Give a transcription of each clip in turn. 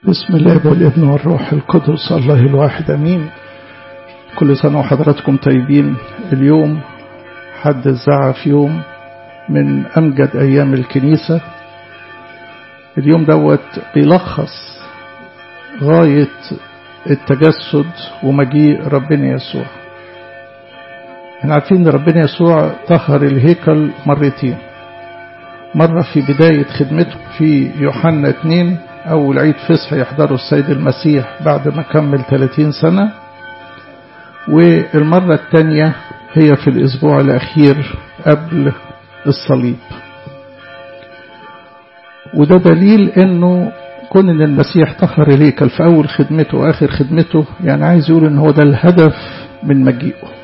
بسم الله والابن والروح القدس الله الواحد امين كل سنه وحضراتكم طيبين اليوم حد الزعف يوم من امجد ايام الكنيسه اليوم دوت بيلخص غايه التجسد ومجيء ربنا يسوع احنا عارفين ان ربنا يسوع طهر الهيكل مرتين مرة في بداية خدمته في يوحنا 2 أول عيد فصح يحضره السيد المسيح بعد ما كمل 30 سنة والمرة الثانية هي في الأسبوع الأخير قبل الصليب وده دليل أنه كون أن المسيح طهر الهيكل في أول خدمته وآخر خدمته يعني عايز يقول أن هو ده الهدف من مجيئه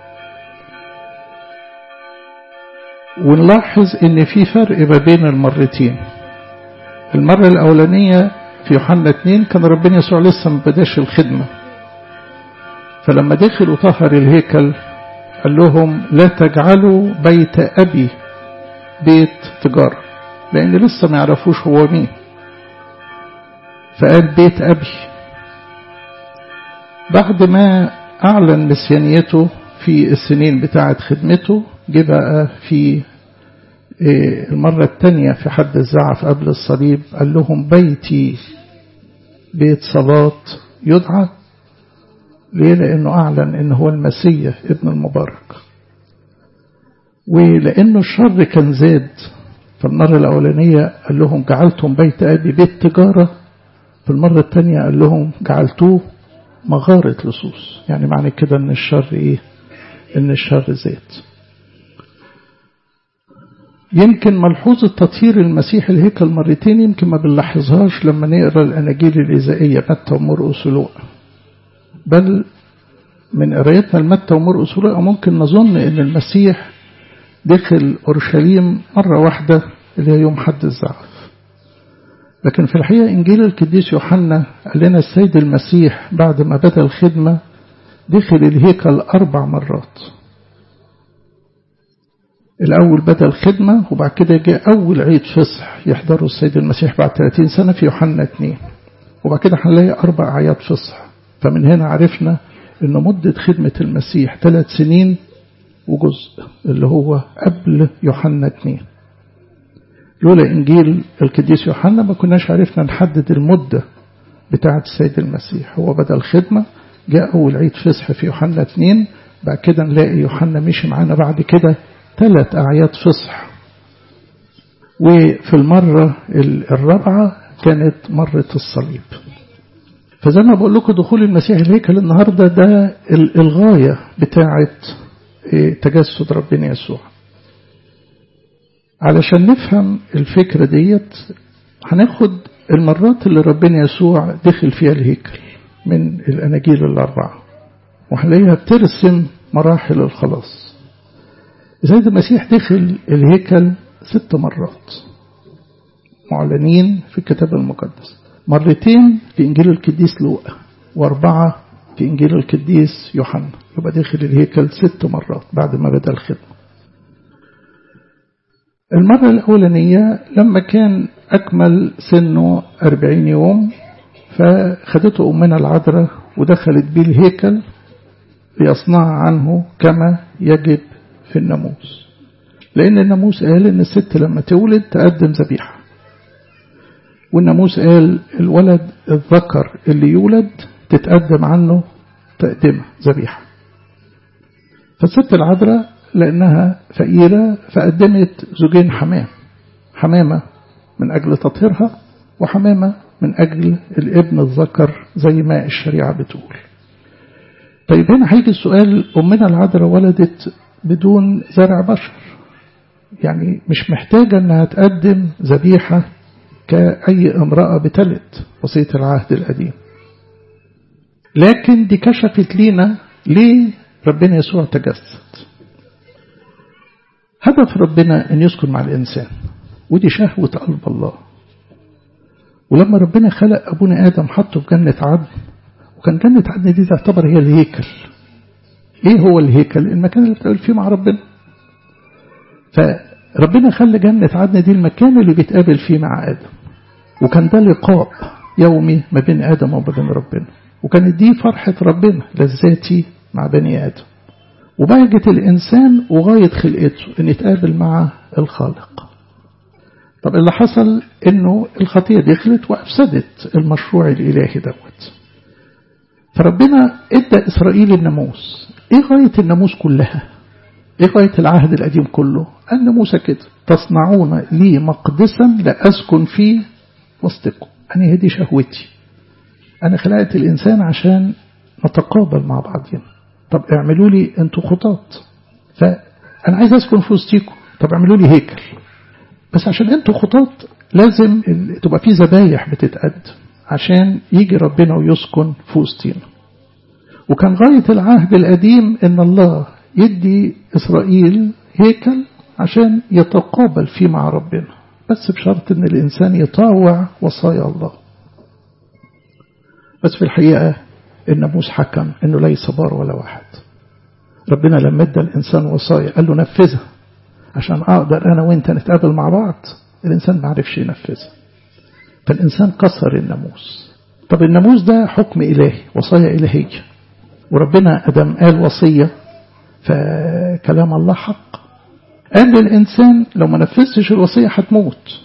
ونلاحظ ان في فرق ما بين المرتين المرة الأولانية في يوحنا 2 كان ربنا يسوع لسه ما بداش الخدمة فلما دخل وطهر الهيكل قال لهم لا تجعلوا بيت أبي بيت تجارة لأن لسه ما يعرفوش هو مين فقال بيت أبي بعد ما أعلن مسيانيته في السنين بتاعة خدمته جه بقى في المرة الثانية في حد الزعف قبل الصليب قال لهم بيتي بيت صلاة يدعى ليه لأنه أعلن أنه هو المسيح ابن المبارك ولأنه الشر كان زاد في المرة الأولانية قال لهم جعلتم بيت أبي بيت تجارة في المرة الثانية قال لهم جعلتوه مغارة لصوص يعني معنى كده أن الشر إيه أن الشر زاد يمكن ملحوظة تطهير المسيح الهيكل مرتين يمكن ما بنلاحظهاش لما نقرا الأناجيل الإزائية متى ومرقس ولوقا بل من قرايتنا لمتى ومرقس ولوقا ممكن نظن إن المسيح دخل أورشليم مرة واحدة اللي هي يوم حد الزعف لكن في الحقيقة إنجيل القديس يوحنا قال لنا السيد المسيح بعد ما بدأ الخدمة دخل الهيكل أربع مرات الأول بدأ الخدمة وبعد كده جاء أول عيد فصح يحضره السيد المسيح بعد 30 سنة في يوحنا 2 وبعد كده هنلاقي أربع أعياد فصح فمن هنا عرفنا أن مدة خدمة المسيح ثلاث سنين وجزء اللي هو قبل يوحنا 2 لولا إنجيل القديس يوحنا ما كناش عرفنا نحدد المدة بتاعة السيد المسيح هو بدأ الخدمة جاء أول عيد فصح في يوحنا 2 بعد كده نلاقي يوحنا مشي معانا بعد كده ثلاث أعياد فصح وفي المرة الرابعة كانت مرة الصليب فزي ما بقول لكم دخول المسيح الهيكل النهاردة ده الغاية بتاعة تجسد ربنا يسوع علشان نفهم الفكرة ديت هناخد المرات اللي ربنا يسوع دخل فيها الهيكل من الأناجيل الأربعة وهنلاقيها بترسم مراحل الخلاص السيد المسيح دخل الهيكل ست مرات معلنين في الكتاب المقدس مرتين في إنجيل القديس لوقا وأربعة في إنجيل القديس يوحنا يبقى داخل الهيكل ست مرات بعد ما بدأ الخدمة المرة الأولانية لما كان أكمل سنه أربعين يوم فخدته أمنا العذراء ودخلت بيه الهيكل ليصنع عنه كما يجب في الناموس لأن الناموس قال إن الست لما تولد تقدم ذبيحة والناموس قال الولد الذكر اللي يولد تتقدم عنه تقدمه ذبيحة فالست العذراء لأنها فقيرة فقدمت زوجين حمام حمامة من أجل تطهيرها وحمامة من أجل الابن الذكر زي ما الشريعة بتقول طيب هنا هيجي السؤال أمنا العذراء ولدت بدون زرع بشر يعني مش محتاجة أنها تقدم ذبيحة كأي امرأة بتلد وصية العهد القديم لكن دي كشفت لينا ليه ربنا يسوع تجسد هدف ربنا أن يسكن مع الإنسان ودي شهوة قلب الله ولما ربنا خلق أبونا آدم حطه في جنة عدن وكان جنة عدن دي تعتبر هي الهيكل ايه هو الهيكل المكان اللي بتقابل فيه مع ربنا فربنا خلى جنة عدن دي المكان اللي بيتقابل فيه مع آدم وكان ده لقاء يومي ما بين آدم وما بين ربنا وكانت دي فرحة ربنا لذاتي مع بني آدم وبهجة الإنسان وغاية خلقته أن يتقابل مع الخالق طب اللي حصل أنه الخطية دخلت وأفسدت المشروع الإلهي دوت فربنا ادى إسرائيل الناموس إيه غاية الناموس كلها إيه غاية العهد القديم كله الناموس كده تصنعون لي مقدسا لأسكن فيه وسطكم أنا هدي شهوتي أنا خلقت الإنسان عشان نتقابل مع بعضنا طب اعملوا لي أنتوا خطاط فأنا عايز أسكن في وسطيكم طب اعملوا لي هيكل بس عشان أنتوا خطاط لازم تبقى في ذبايح بتتقدم عشان يجي ربنا ويسكن في وسطينا وكان غاية العهد القديم إن الله يدي إسرائيل هيكل عشان يتقابل فيه مع ربنا بس بشرط إن الإنسان يطاوع وصايا الله بس في الحقيقة الناموس حكم إنه ليس بار ولا واحد ربنا لما ادى الإنسان وصايا قال له نفذها عشان أقدر أنا وإنت نتقابل مع بعض الإنسان ما عرفش ينفذها فالإنسان كسر الناموس طب الناموس ده حكم إلهي وصايا إلهية وربنا أدم قال وصية فكلام الله حق قال للإنسان لو ما نفذتش الوصية هتموت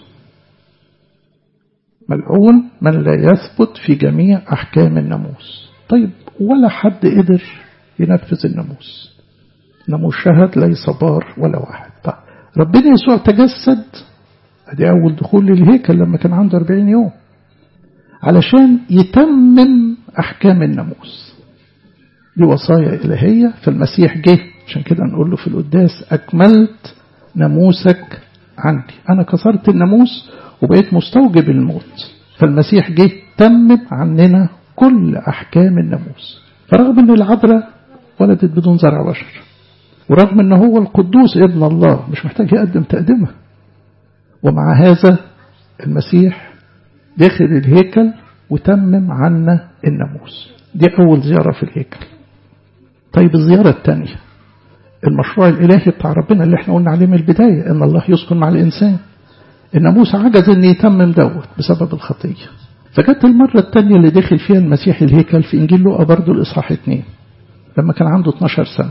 ملعون من لا يثبت في جميع أحكام الناموس طيب ولا حد قدر ينفذ الناموس ناموس شهد ليس بار ولا واحد طيب ربنا يسوع تجسد ادي أول دخول للهيكل لما كان عنده 40 يوم علشان يتمم أحكام الناموس دي وصايا إلهية فالمسيح جه عشان كده نقول له في القداس أكملت ناموسك عندي أنا كسرت الناموس وبقيت مستوجب الموت فالمسيح جه تمم عننا كل أحكام الناموس فرغم أن العذراء ولدت بدون زرع بشر ورغم أنه هو القدوس ابن الله مش محتاج يقدم تقدمه ومع هذا المسيح داخل الهيكل وتمم عنا الناموس دي أول زيارة في الهيكل طيب الزيارة الثانية المشروع الإلهي بتاع ربنا اللي احنا قلنا عليه من البداية إن الله يسكن مع الإنسان الناموس عجز أن يتمم دوت بسبب الخطية فجت المرة الثانية اللي دخل فيها المسيح الهيكل في إنجيل لوقا برضه الإصحاح 2 لما كان عنده 12 سنة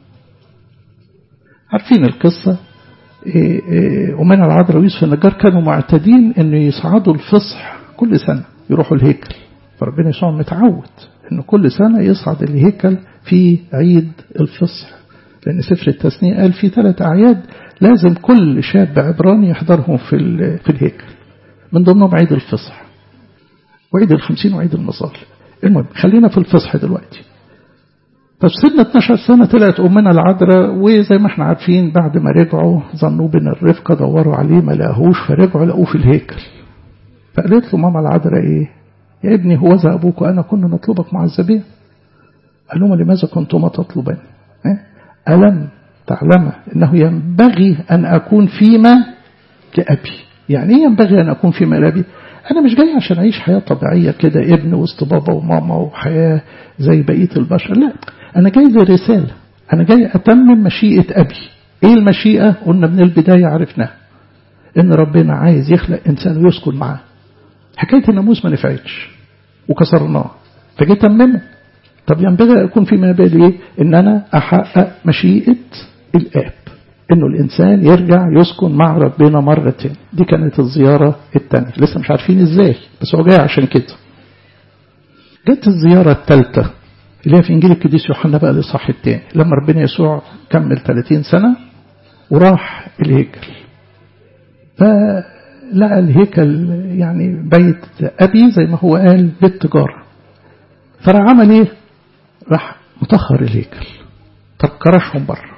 عارفين القصة ومن العذراء ويوسف النجار كانوا معتادين أن يصعدوا الفصح كل سنة يروحوا الهيكل فربنا يسوع متعود أنه كل سنة يصعد الهيكل في عيد الفصح لأن سفر التثنية قال في ثلاث أعياد لازم كل شاب عبراني يحضرهم في في الهيكل من ضمنهم عيد الفصح وعيد الخمسين وعيد المظال المهم خلينا في الفصح دلوقتي فسنة 12 سنة طلعت أمنا العذراء وزي ما احنا عارفين بعد ما رجعوا ظنوا بن الرفقة دوروا عليه ما لقاهوش فرجعوا لقوه في الهيكل فقالت له ماما العذراء ايه يا ابني هو ذا أبوك وأنا كنا نطلبك معذبين قال لهم لماذا كنتما تطلبان ألم تعلم أنه ينبغي أن أكون فيما لأبي يعني ايه ينبغي أن أكون فيما لأبي أنا مش جاي عشان أعيش حياة طبيعية كده ابن وسط بابا وماما وحياة زي بقية البشر لا أنا جاي لرسالة أنا جاي أتمم مشيئة أبي إيه المشيئة قلنا من البداية عرفناها إن ربنا عايز يخلق إنسان ويسكن معاه حكاية الناموس ما نفعتش وكسرناه فجيت تممه طب ينبغي أكون في بالي إيه؟ إن أنا أحقق مشيئة الآب إنه الإنسان يرجع يسكن مع ربنا مرتين دي كانت الزيارة الثانية لسه مش عارفين إزاي بس هو جاي عشان كده جت الزيارة الثالثة اللي هي في إنجيل القديس يوحنا بقى الإصحاح الثاني لما ربنا يسوع كمل 30 سنة وراح الهيكل فلقى الهيكل يعني بيت أبي زي ما هو قال بالتجارة فراح عمل إيه؟ راح مطهر الهيكل طب كرشهم بره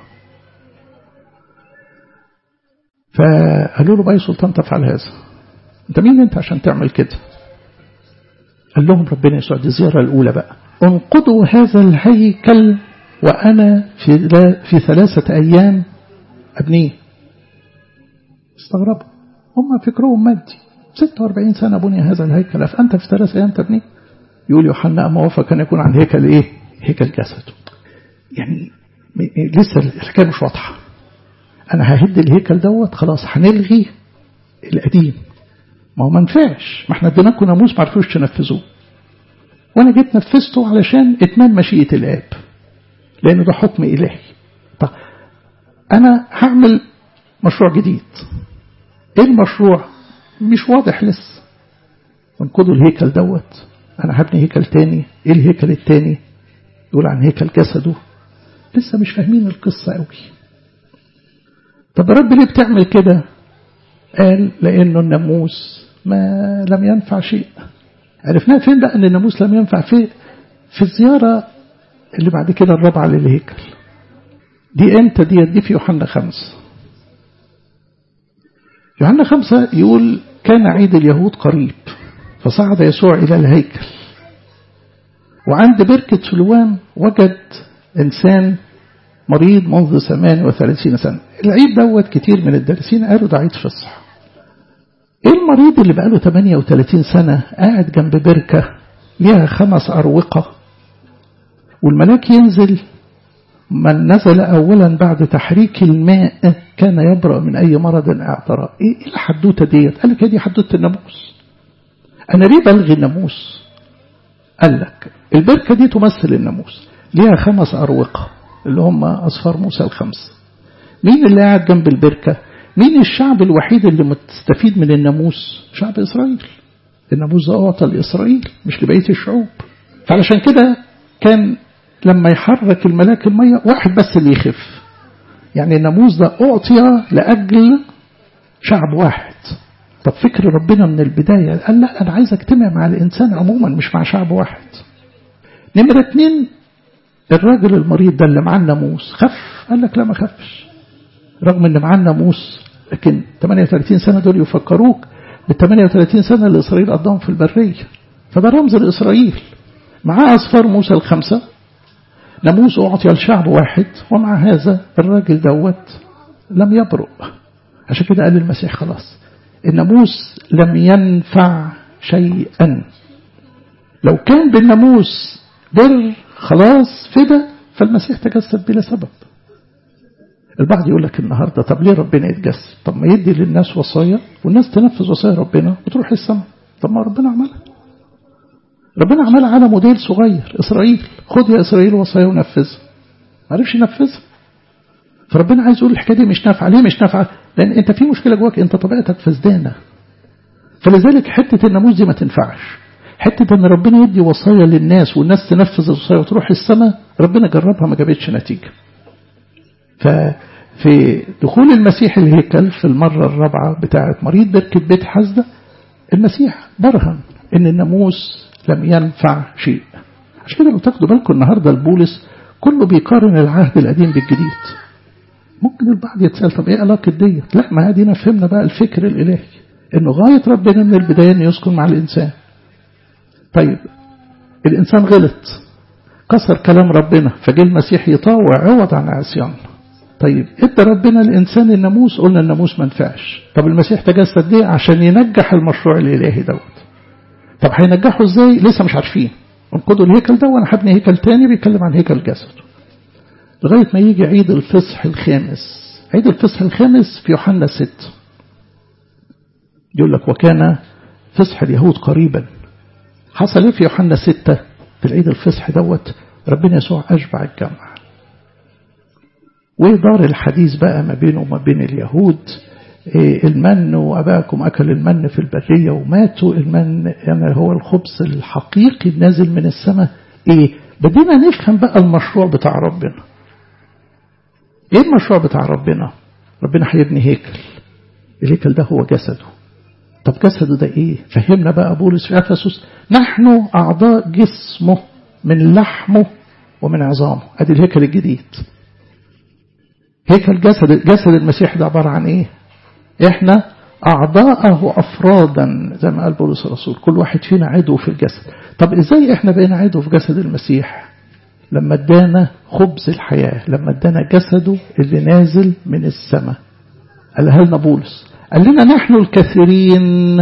فقالوا له بأي سلطان تفعل هذا انت مين انت عشان تعمل كده قال لهم ربنا يسوع دي الزيارة الأولى بقى انقضوا هذا الهيكل وأنا في, في ثلاثة أيام أبنيه استغربوا هم فكرهم مادي 46 سنة بني هذا الهيكل فأنت في ثلاثة أيام تبنيه يقول يوحنا أما وفى كان يكون عن هيكل إيه هيكل جسده يعني لسه الحكاية مش واضحة أنا ههد الهيكل دوت خلاص هنلغي القديم ما هو ما نفعش ما احنا اديناكم ناموس ما عرفوش تنفذوه وانا جيت نفذته علشان اتمام مشيئة الاب لان ده حكم الهي طب انا هعمل مشروع جديد ايه المشروع مش واضح لسه انقضوا الهيكل دوت انا هبني هيكل تاني ايه الهيكل التاني يقول عن هيكل جسده لسه مش فاهمين القصة قوي طب رب ليه بتعمل كده قال لانه الناموس ما لم ينفع شيء عرفناها فين بقى ان الناموس لم ينفع في في الزيارة اللي بعد كده الرابعة للهيكل دي امتى دي دي في يوحنا خمسة يوحنا خمسة يقول كان عيد اليهود قريب فصعد يسوع إلى الهيكل وعند بركة سلوان وجد إنسان مريض منذ 38 سنة العيد دوت كتير من الدارسين قالوا ده عيد فصح ايه المريض اللي بقاله 38 سنة قاعد جنب بركة ليها خمس أروقة والملاك ينزل من نزل أولا بعد تحريك الماء كان يبرأ من أي مرض اعتراء إيه الحدوتة ديت قال لك دي حدوتة الناموس أنا ليه بلغي الناموس قال لك البركة دي تمثل الناموس ليها خمس أروقة اللي هم أصفار موسى الخمسة مين اللي قاعد جنب البركة مين الشعب الوحيد اللي مستفيد من الناموس شعب إسرائيل الناموس ده أعطى لإسرائيل مش لبقية الشعوب فعلشان كده كان لما يحرك الملاك المية واحد بس اللي يخف يعني الناموس ده أعطي لأجل شعب واحد طب فكر ربنا من البداية قال لا أنا عايز أجتمع مع الإنسان عموما مش مع شعب واحد نمرة اتنين الراجل المريض ده اللي معاه الناموس خف قال لك لا ما خفش رغم ان معاه الناموس لكن 38 سنة دول يفكروك بال 38 سنة اللي إسرائيل قضاهم في البرية فده رمز لإسرائيل معاه أصفار موسى الخمسة ناموس أعطي لشعب واحد ومع هذا الراجل دوت لم يبرؤ عشان كده قال المسيح خلاص الناموس لم ينفع شيئا لو كان بالناموس بر خلاص فدا فالمسيح تجسد بلا سبب البعض يقول لك النهارده طب ليه ربنا يتجسد طب ما يدي للناس وصايا والناس تنفذ وصايا ربنا وتروح السماء طب ما ربنا عملها ربنا عملها على موديل صغير إسرائيل خد يا إسرائيل وصايا ونفذها ما عرفش ينفذها فربنا عايز يقول الحكايه دي مش نافعه ليه مش نافعه لان انت في مشكله جواك انت طبيعتك فسدانه فلذلك حته الناموس دي ما تنفعش حته ان ربنا يدي وصايا للناس والناس تنفذ الوصايا وتروح السماء ربنا جربها ما جابتش نتيجه ففي دخول المسيح الهيكل في المرة الرابعة بتاعة مريض بركة بيت حزدة المسيح برهن ان الناموس لم ينفع شيء عشان كده لو تاخدوا بالكم النهارده البولس كله بيقارن العهد القديم بالجديد ممكن البعض يتسأل طب ايه علاقة ديت لا ما ادينا فهمنا بقى الفكر الالهي انه غاية ربنا من البداية انه يسكن مع الانسان طيب الانسان غلط كسر كلام ربنا فجه المسيح يطاوع عوض عن عصيان طيب ادى ربنا الانسان الناموس قلنا الناموس ما نفعش طب المسيح تجسد ليه عشان ينجح المشروع الالهي دوت طب هينجحه ازاي لسه مش عارفين انقضوا الهيكل ده وانا هبني هيكل تاني بيتكلم عن هيكل جسد لغاية ما يجي عيد الفصح الخامس عيد الفصح الخامس في يوحنا 6 يقول لك وكان فصح اليهود قريبا حصل ايه في يوحنا 6 في العيد الفصح دوت ربنا يسوع أشبع الجمع ودار الحديث بقى ما بينه وما بين اليهود المن وأباكم أكل المن في البرية وماتوا المن يعني هو الخبز الحقيقي النازل من السماء إيه بدينا نفهم بقى المشروع بتاع ربنا إيه المشروع بتاع ربنا ربنا هيبني هيكل الهيكل ده هو جسده طب جسده ده إيه فهمنا بقى بولس في أفسس نحن أعضاء جسمه من لحمه ومن عظامه ادي الهيكل الجديد هيكل جسد جسد المسيح ده عبارة عن ايه احنا اعضاءه افرادا زي ما قال بولس الرسول كل واحد فينا عضو في الجسد طب ازاي احنا بقينا عضو في جسد المسيح لما ادانا خبز الحياة لما ادانا جسده اللي نازل من السماء قالها لنا بولس قال لنا نحن الكثيرين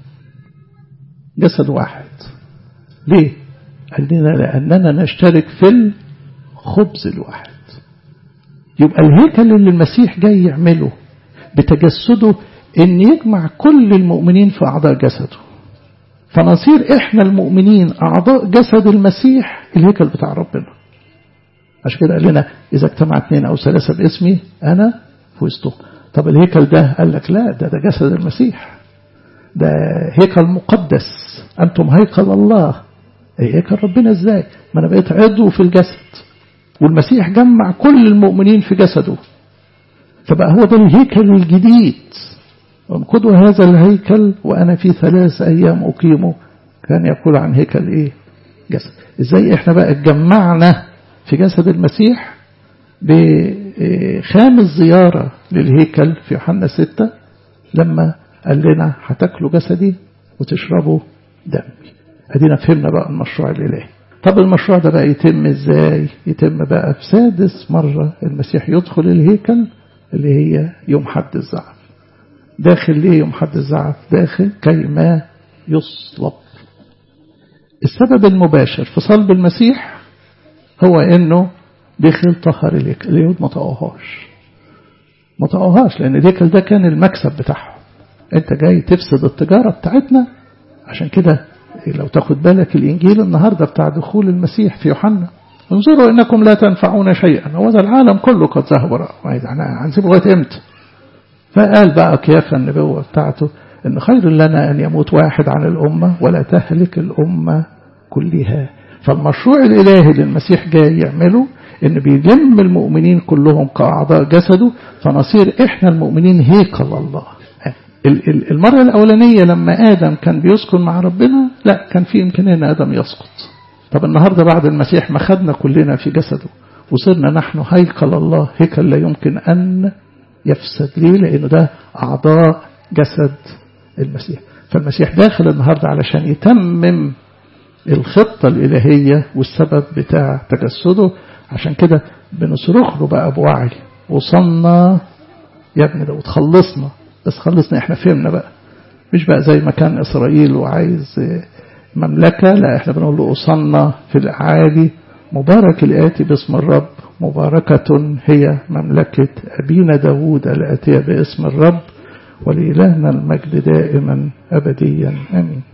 جسد واحد ليه قال لنا لأننا نشترك في الخبز الواحد يبقى الهيكل اللي المسيح جاي يعمله بتجسده ان يجمع كل المؤمنين في اعضاء جسده فنصير احنا المؤمنين اعضاء جسد المسيح الهيكل بتاع ربنا عشان كده قال لنا اذا اجتمع اثنين او ثلاثه باسمي انا في وسطهم طب الهيكل ده قال لك لا ده ده جسد المسيح ده هيكل مقدس انتم هيكل الله هيكل ربنا ازاي ما انا بقيت عضو في الجسد والمسيح جمع كل المؤمنين في جسده فبقى هو ده الهيكل الجديد انقضوا هذا الهيكل وأنا في ثلاث أيام أقيمه كان يقول عن هيكل إيه جسد إزاي إحنا بقى اتجمعنا في جسد المسيح بخامس زيارة للهيكل في يوحنا ستة لما قال لنا هتاكلوا جسدي وتشربوا دمي ادينا فهمنا بقى المشروع الالهي طب المشروع ده بقى يتم ازاي يتم بقى في سادس مرة المسيح يدخل الهيكل اللي هي يوم حد الزعف داخل ليه يوم حد الزعف داخل كيما يصلب السبب المباشر في صلب المسيح هو انه دخل طهر الهيكل اليهود ما طقوهاش ما طقوهاش لان الهيكل ده كان المكسب بتاعهم انت جاي تفسد التجارة بتاعتنا عشان كده لو تاخد بالك الانجيل النهاردة بتاع دخول المسيح في يوحنا انظروا انكم لا تنفعون شيئا هو العالم كله قد ذهب وراء احنا هنسيبه لغايه امتى فقال بقى كيف النبوة بتاعته ان خير لنا ان يموت واحد عن الامة ولا تهلك الامة كلها فالمشروع الالهي اللي المسيح جاي يعمله ان بيلم المؤمنين كلهم كاعضاء جسده فنصير احنا المؤمنين هيكل الله المرة الأولانية لما آدم كان بيسكن مع ربنا لا كان في إمكانية أن آدم يسقط طب النهاردة بعد المسيح ما خدنا كلنا في جسده وصرنا نحن هيكل الله هيكل لا يمكن أن يفسد ليه لأنه ده أعضاء جسد المسيح فالمسيح داخل النهاردة علشان يتمم الخطة الإلهية والسبب بتاع تجسده عشان كده بنصرخ له بقى بوعي وصلنا يا ابني ده وتخلصنا بس خلصنا احنا فهمنا بقى مش بقى زي ما كان إسرائيل وعايز مملكة لا احنا بنقول له أصلنا في الأعالي مبارك الآتي باسم الرب مباركة هي مملكة أبينا داود الآتية باسم الرب ولإلهنا المجد دائما أبديا آمين